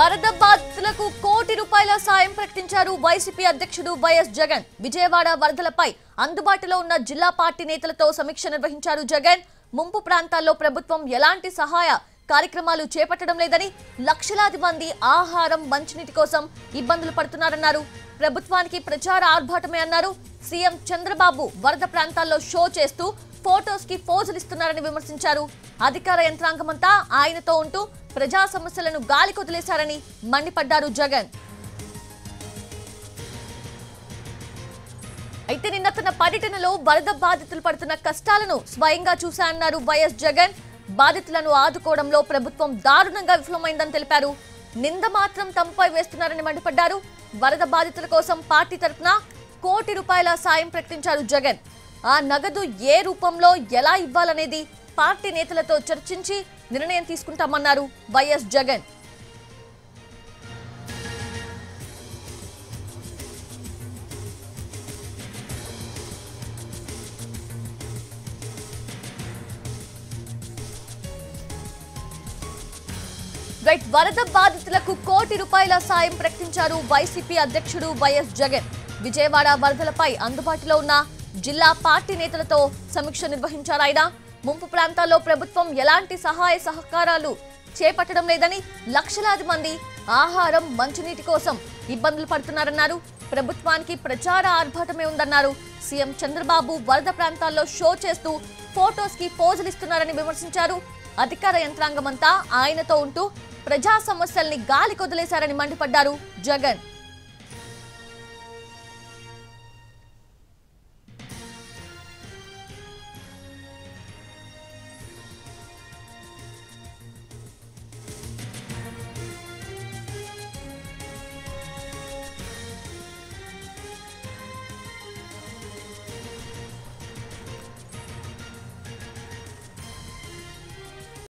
వరద బాధితులకు కోటి రూపాయల సాయం ప్రకటించారు వైసీపీ అధ్యక్షుడు వైఎస్ జగన్ విజయవాడ వరదలపై అందుబాటులో ఉన్న జిల్లా పార్టీ నేతలతో సమీక్ష నిర్వహించారు జగన్ ముంపు ప్రాంతాల్లో ప్రభుత్వం ఎలాంటి సహాయ కార్యక్రమాలు చేపట్టడం లేదని లక్షలాది మంది ఆహారం మంచినీటి కోసం ఇబ్బందులు పడుతున్నారన్నారు ప్రభుత్వానికి ప్రచార ఆర్భాటమే అన్నారు సీఎం చంద్రబాబు వరద ప్రాంతాల్లో షో చేస్తూ ఫోటోస్ కి పోజులు ఇస్తున్నారని విమర్శించారు అధికార యంత్రాంగమంతా ఆయనతో ఉంటూ ప్రజా సమస్యలను గాలి కొదిలేశారని మండిపడ్డారు జగన్ అయితే నిన్న తన పర్యటనలో వరద బాధితులు పడుతున్న కష్టాలను స్వయంగా చూశానన్నారు వైఎస్ జగన్ బాధితులను ఆదుకోవడంలో ప్రభుత్వం దారుణంగా విఫలమైందని తెలిపారు నింద మాత్రం తమపై వేస్తున్నారని మండిపడ్డారు వరద బాధితుల కోసం పార్టీ తరఫున కోటి రూపాయల సాయం ప్రకటించారు జగన్ ఆ నగదు ఏ రూపంలో ఎలా ఇవ్వాలనేది పార్టీ నేతలతో చర్చించి నిర్ణయం తీసుకుంటామన్నారు వైఎస్ జగన్ రైట్ వరద బాధితులకు కోటి రూపాయల సాయం ప్రకటించారు వైసీపీ అధ్యక్షుడు వైఎస్ జగన్ విజయవాడ వరదలపై అందుబాటులో ఉన్న జిల్లా పార్టీ నేతలతో సమీక్ష నిర్వహించారు ఆయన ముంపు ప్రాంతాల్లో ప్రభుత్వం ఎలాంటి సహాయ సహకారాలు చేపట్టడం లేదని లక్షలాది మంది ఆహారం మంచినీటి కోసం ఇబ్బందులు పడుతున్నారన్నారు ప్రభుత్వానికి ప్రచార ఆర్భాటమే ఉందన్నారు సీఎం చంద్రబాబు వరద ప్రాంతాల్లో షో చేస్తూ ఫోటోస్ కి పోజులు ఇస్తున్నారని విమర్శించారు అధికార యంత్రాంగమంతా ఆయనతో ఉంటూ ప్రజా సమస్యల్ని గాలి కొదిలేశారని మండిపడ్డారు జగన్